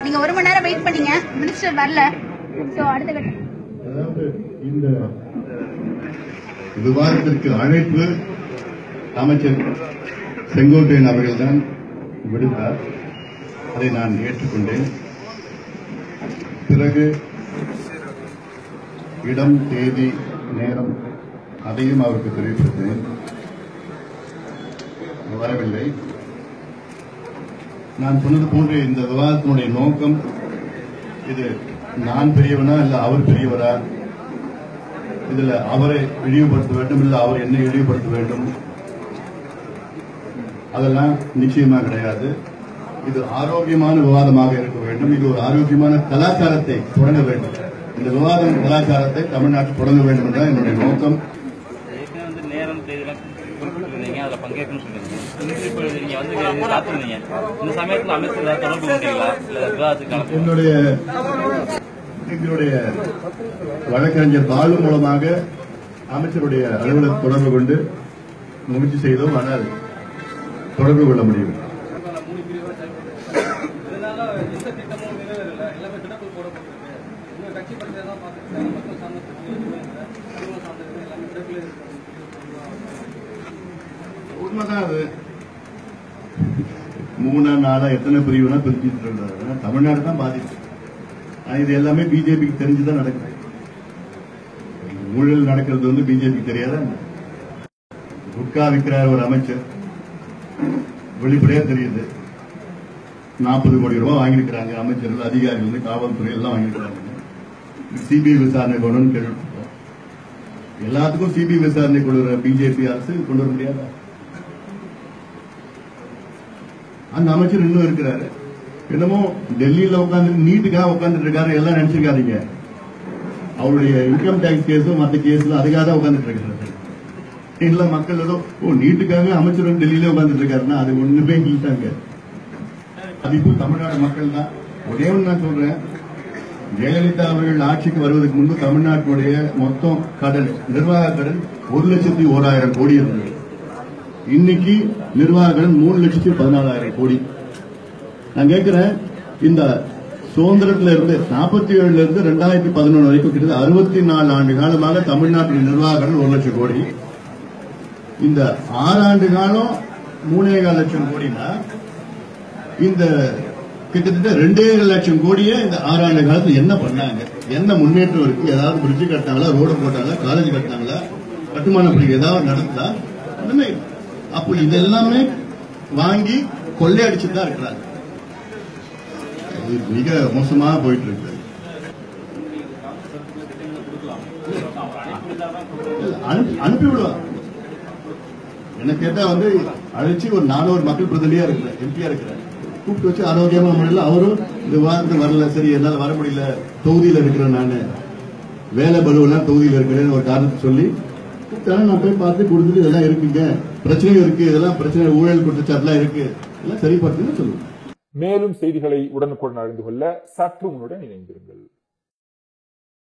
நீங்க ஒரு மணி நேரம் வெயிட் பண்ணீங்க மினிஸ்டர் வரல சோ அடுத்த கட்டம் அதாவது இந்த விவாதத்திற்கு அழைப்பு அமைச்சர் செங்கோட்டையன் அவர்கள்தான் விடுத்தார் அதை நான் ஏற்றுக்கொண்டேன் பிறகு இடம் தேதி நேரம் அதையும் அவருக்கு தெரிவித்திருந்தேன் வரவில்லை நான் சொன்னது போன்று இந்த விவாதத்தினுடைய நோக்கம் இது நான் பெரியவனா இல்ல அவர் பெரியவரா இதுல அவரை இழிவுபடுத்த வேண்டும் இல்ல அவர் என்னை இழிவுபடுத்த வேண்டும் அதெல்லாம் நிச்சயமா கிடையாது இது ஆரோக்கியமான விவாதமாக இருக்க வேண்டும் இது ஒரு ஆரோக்கியமான கலாச்சாரத்தை தொடங்க வேண்டும் இந்த விவாதம் கலாச்சாரத்தை தமிழ்நாட்டில் தொடங்க வேண்டும் என்றால் என்னுடைய நோக்கம் ஏற்கனவே வந்து நேரம் தேதியெல்லாம் குறிப்பிட்டிருந்தீங்க அதில் பங்கேற்கணும்னு சொல்லியிருந்தீங்க இன்னைக்கு இப்போ நீங்க வந்து காத்திருந்தீங்க இந்த சமயத்தில் அமைச்சர் ஏதாவது தொடர்பு கொண்டீங்களா இல்லை விவாதத்துக்கு கலந்து என்னுடைய எங்களுடைய வழக்கறிஞர் பாலு மூலமாக அமைச்சருடைய அலுவலக தொடர்பு கொண்டு முயற்சி செய்தோம் ஆனால் தொடர்பு கொள்ள முடியும் உண்மைதான் அது மூணா நாளா எத்தனை பிரிவுனா பிரிச்சுட்டு இருந்தாங்க தமிழ்நாடு தான் பாதிப்பு ஆனா இது எல்லாமே பிஜேபிக்கு தெரிஞ்சுதான் நடக்குது ஊழல் நடக்கிறது வந்து பிஜேபிக்கு தெரியாதா என்ன? குட்கா விற்கிறார் ஒரு அமைச்சர் வெளிப்படையா தெரியுது நாற்பது கோடி ரூபாய் வாங்கியிருக்கிறாங்க அமைச்சர்கள் அதிகாரிகள் வந்து காவல்துறை எல்லாம் வாங்கியிருக்கிறாங்க சிபிஐ விசாரணை கொண்டு கேள்விப்பட்டோம் எல்லாத்துக்கும் சிபிஐ விசாரணை கொள்கிற பிஜேபி அரசு கொண்டு வர முடியாதா அந்த அமைச்சர் இன்னும் இருக்கிறாரு என்னமோ டெல்லியில உட்கார்ந்து நீட்டுக்காக உட்கார்ந்துட்டு இருக்காரு எல்லாம் நினைச்சிருக்காதீங்க அவருடைய இன்கம் டேக்ஸ் கேஸும் மத்த கேஸும் அதுக்காக தான் உட்கார்ந்துட்டு இருக்காரு இல்ல மக்கள் ஏதோ ஓ நீட்டுக்காக அமைச்சர் வந்து டெல்லியில உட்கார்ந்துட்டு இருக்காருன்னா அது ஒண்ணுமே இல்லைட்டாங்க மதிப்பு தமிழ்நாடு மக்கள் தான் ஒரே ஒன்று நான் சொல்றேன் ஜெயலலிதா அவர்கள் ஆட்சிக்கு வருவதற்கு முன்பு தமிழ்நாட்டுடைய மொத்தம் கடன் நிர்வாக கடன் ஒரு லட்சத்தி ஓராயிரம் கோடி இருந்தது இன்னைக்கு நிர்வாக கடன் மூணு லட்சத்தி பதினாலாயிரம் கோடி நான் கேட்கிறேன் இந்த சுதந்திரத்துல இருந்து நாற்பத்தி ஏழுல இருந்து ரெண்டாயிரத்தி பதினொன்று வரைக்கும் கிட்டத்தட்ட அறுபத்தி நாலு ஆண்டு காலமாக தமிழ்நாட்டின் நிர்வாக கடன் ஒரு லட்சம் கோடி இந்த ஆறு ஆண்டு காலம் மூணே கால் லட்சம் கோடினா இந்த கிட்டத்தட்ட ரெண்டே லட்சம் கோடியே இந்த ஆறாண்டு காலத்துல என்ன பண்ணாங்க என்ன முன்னேற்றம் இருக்கு ஏதாவது பிரிட்ஜ் கட்டினாங்களா ரோடு போட்டாங்களா காலேஜ் கட்டினாங்களா கட்டுமான பணிகள் ஏதாவது நடந்தா ஒண்ணுமே இல்லை. அப்போ இது எல்லாமே வாங்கி கொள்ளையடிச்சுட்டு தான் இருக்கிறாங்க இது மிக மோசமா போயிட்டு இருக்கு இல்ல, அனுப்பி அனுப்பி விடுவாங்க என்ன கேட்டா வந்து அழைச்சி ஒரு நானூறு மக்கள் பிரதிநிதியா இருக்கிற எம்பியா இருக்கிறார் கூப்பிட்டு வச்சு ஆரோக்கியமா முறையில் அவரும் இந்த வாரத்துக்கு வரல சரி என்னால வர முடியல தொகுதியில இருக்கிறேன் நானு வேலை பலுவெல்லாம் தொகுதியில இருக்கிறேன்னு ஒரு காரணத்தை சொல்லி கூப்பிட்டாங்க நான் போய் பார்த்து கொடுத்துட்டு இதெல்லாம் இருக்குங்க பிரச்சனையும் இருக்கு இதெல்லாம் பிரச்சனை ஊழல் குற்றச்சாட்டுலாம் இருக்கு எல்லாம் சரிப்படுத்துன்னு சொல்லுவேன் மேலும் செய்திகளை உடனுக்குடன் அறிந்து கொள்ள சற்று முன்னுடன் இணைந்திருங்கள்